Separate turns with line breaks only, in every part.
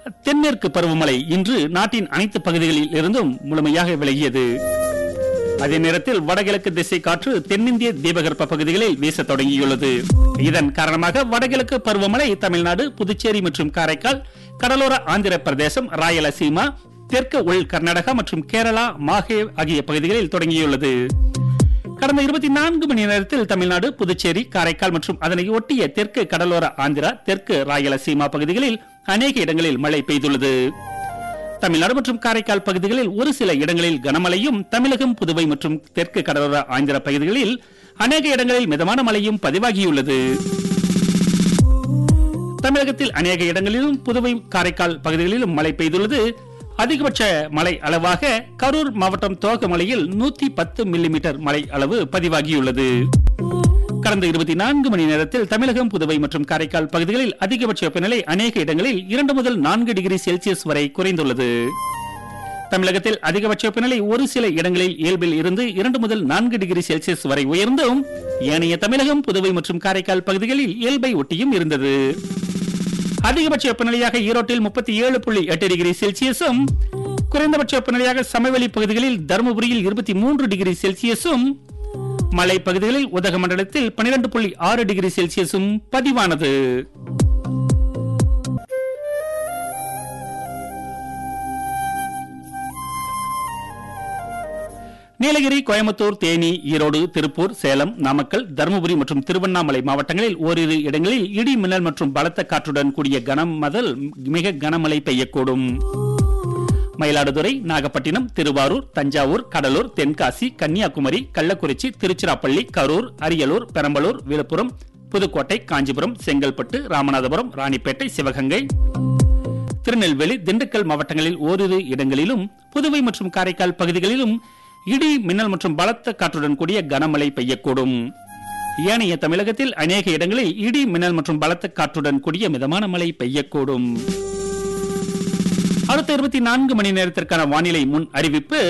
தென்மேற்கு பருவமழை இன்று நாட்டின் அனைத்து பகுதிகளில் இருந்தும் முழுமையாக விலகியது அதே நேரத்தில் வடகிழக்கு திசை காற்று தென்னிந்திய தீபகற்ப பகுதிகளில் வீச தொடங்கியுள்ளது இதன் காரணமாக வடகிழக்கு பருவமழை தமிழ்நாடு புதுச்சேரி மற்றும் காரைக்கால் கடலோர ஆந்திர பிரதேசம் ராயலசீமா தெற்கு உள் கர்நாடகா மற்றும் கேரளா மாஹே ஆகிய பகுதிகளில் தொடங்கியுள்ளது கடந்த இருபத்தி நான்கு மணி நேரத்தில் தமிழ்நாடு புதுச்சேரி காரைக்கால் மற்றும் அதனை ஒட்டிய தெற்கு கடலோர ஆந்திரா தெற்கு ராயலசீமா பகுதிகளில் அநேக இடங்களில் மழை பெய்துள்ளது தமிழ்நாடு மற்றும் காரைக்கால் பகுதிகளில் ஒரு சில இடங்களில் கனமழையும் தமிழகம் புதுவை மற்றும் தெற்கு கடலோர ஆந்திர பகுதிகளில் அநேக இடங்களில் மிதமான மழையும் பதிவாகியுள்ளது தமிழகத்தில் அநேக இடங்களிலும் புதுவை காரைக்கால் பகுதிகளிலும் மழை பெய்துள்ளது அதிகபட்ச மழை அளவாக கரூர் மாவட்டம் தோகமலையில் நூத்தி பத்து மில்லிமீட்டர் மழை அளவு பதிவாகியுள்ளது கடந்த இருபத்தி நான்கு மணி நேரத்தில் தமிழகம் புதுவை மற்றும் காரைக்கால் பகுதிகளில் அதிகபட்ச வெப்பநிலை அநேக இடங்களில் இரண்டு முதல் நான்கு டிகிரி செல்சியஸ் வரை குறைந்துள்ளது தமிழகத்தில் அதிகபட்ச வெப்பநிலை ஒரு சில இடங்களில் இயல்பில் இருந்து இரண்டு முதல் நான்கு டிகிரி செல்சியஸ் வரை உயர்ந்தும் ஏனைய தமிழகம் புதுவை மற்றும் காரைக்கால் பகுதிகளில் இயல்பை ஒட்டியும் இருந்தது அதிகபட்ச வெப்பநிலையாக ஈரோட்டில் முப்பத்தி ஏழு புள்ளி எட்டு டிகிரி செல்சியஸும் குறைந்தபட்ச வெப்பநிலையாக சமவெளி பகுதிகளில் தருமபுரியில் இருபத்தி மூன்று டிகிரி செல்சியஸும் மலை பகுதிகளில் உதகமண்டலத்தில் பனிரெண்டு புள்ளி ஆறு டிகிரி செல்சியஸும் பதிவானது நீலகிரி கோயம்புத்தூர் தேனி ஈரோடு திருப்பூர் சேலம் நாமக்கல் தருமபுரி மற்றும் திருவண்ணாமலை மாவட்டங்களில் ஓரிரு இடங்களில் இடி மின்னல் மற்றும் பலத்த காற்றுடன் கூடிய கனம் முதல் மிக கனமழை பெய்யக்கூடும் மயிலாடுதுறை நாகப்பட்டினம் திருவாரூர் தஞ்சாவூர் கடலூர் தென்காசி கன்னியாகுமரி கள்ளக்குறிச்சி திருச்சிராப்பள்ளி கரூர் அரியலூர் பெரம்பலூர் விழுப்புரம் புதுக்கோட்டை காஞ்சிபுரம் செங்கல்பட்டு ராமநாதபுரம் ராணிப்பேட்டை சிவகங்கை திருநெல்வேலி திண்டுக்கல் மாவட்டங்களில் ஓரிரு இடங்களிலும் புதுவை மற்றும் காரைக்கால் பகுதிகளிலும் இடி மின்னல் மற்றும் பலத்த காற்றுடன் கூடிய கனமழை பெய்யக்கூடும் ஏனைய தமிழகத்தில் அநேக இடங்களில் இடி மின்னல் மற்றும் பலத்த காற்றுடன் கூடிய மிதமான மழை பெய்யக்கூடும் அடுத்த இருபத்தி நான்கு மணி நேரத்திற்கான வானிலை முன் அறிவிப்பு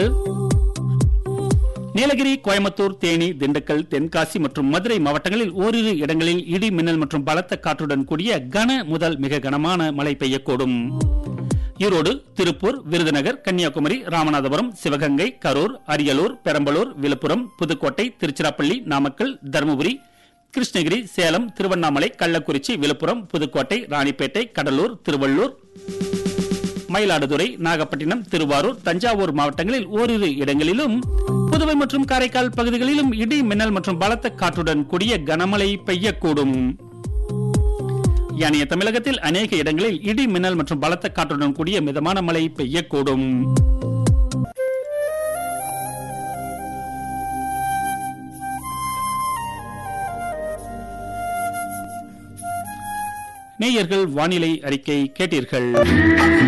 நீலகிரி கோயம்புத்தூர் தேனி திண்டுக்கல் தென்காசி மற்றும் மதுரை மாவட்டங்களில் ஓரிரு இடங்களில் இடி மின்னல் மற்றும் பலத்த காற்றுடன் கூடிய கன முதல் மிக கனமான மழை பெய்யக்கூடும் ஈரோடு திருப்பூர் விருதுநகர் கன்னியாகுமரி ராமநாதபுரம் சிவகங்கை கரூர் அரியலூர் பெரம்பலூர் விழுப்புரம் புதுக்கோட்டை திருச்சிராப்பள்ளி நாமக்கல் தருமபுரி கிருஷ்ணகிரி சேலம் திருவண்ணாமலை கள்ளக்குறிச்சி விழுப்புரம் புதுக்கோட்டை ராணிப்பேட்டை கடலூர் திருவள்ளூர் மயிலாடுதுறை நாகப்பட்டினம் திருவாரூர் தஞ்சாவூர் மாவட்டங்களில் ஓரிரு இடங்களிலும் புதுவை மற்றும் காரைக்கால் பகுதிகளிலும் இடி மின்னல் மற்றும் பலத்த காற்றுடன் கூடிய கனமழை பெய்யக்கூடும் ஏனைய தமிழகத்தில் அநேக இடங்களில் இடி மின்னல் மற்றும் பலத்த காற்றுடன் கூடிய மிதமான மழை பெய்யக்கூடும் நேயர்கள் வானிலை அறிக்கை கேட்டீர்கள்